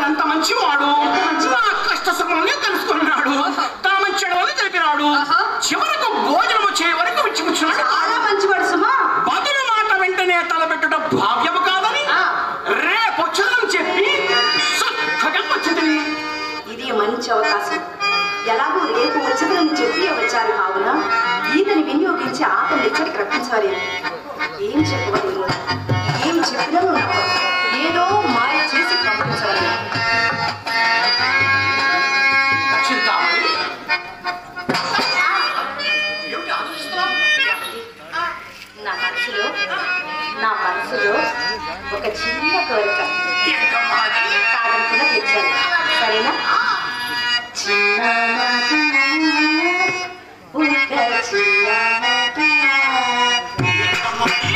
తానంత మంచివాడు నా కష్ట సుఖములనే తెలుసుకున్నాడు తన మంచి తెలిపినాడు ఆహా. చివరకు భోజనము చేయ వరకు విచ్చిపుచ్చున్నాడు చాలా మంచివాడు సుమా బదులు మాట వెంటనే తలపెట్టుట భావ్యము కాదని ఆ. రేపొచ్చదని చెప్పి చక్కగా వచ్చింది ఇది మంచి అవకాశం ఎలాగో రేపు వచ్చదని చెప్పి వచ్చారు కావున ఈతని వినియోగించి ఆతను ఇచ్చటికి రప్పించాలి ఏం చెప్పవాలి ఏం చెప్పినా నువ్వు నమ్మవు. ఏదో మాయ చేసి పంపించవాలి చింతామణి ఏమిటి ఆలోచిస్తున్నావు నా మనసులో నా మనసులో ఒక చిన్న కోరిక ఏంటమ్మా అది? కాదనుకున్న తెచ్చాను సరేనా చిన్న మాట, ఒక చిన్న మాట. ఏంటమ్మా అది?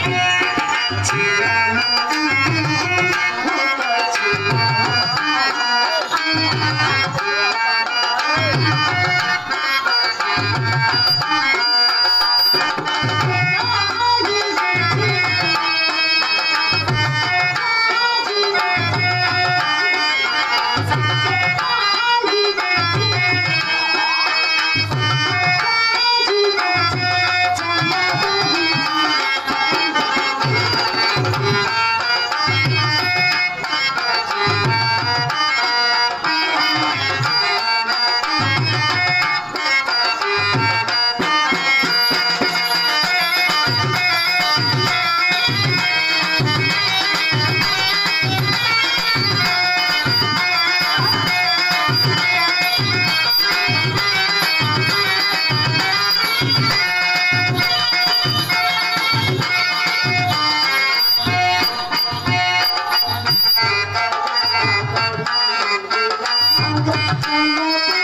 Thank you.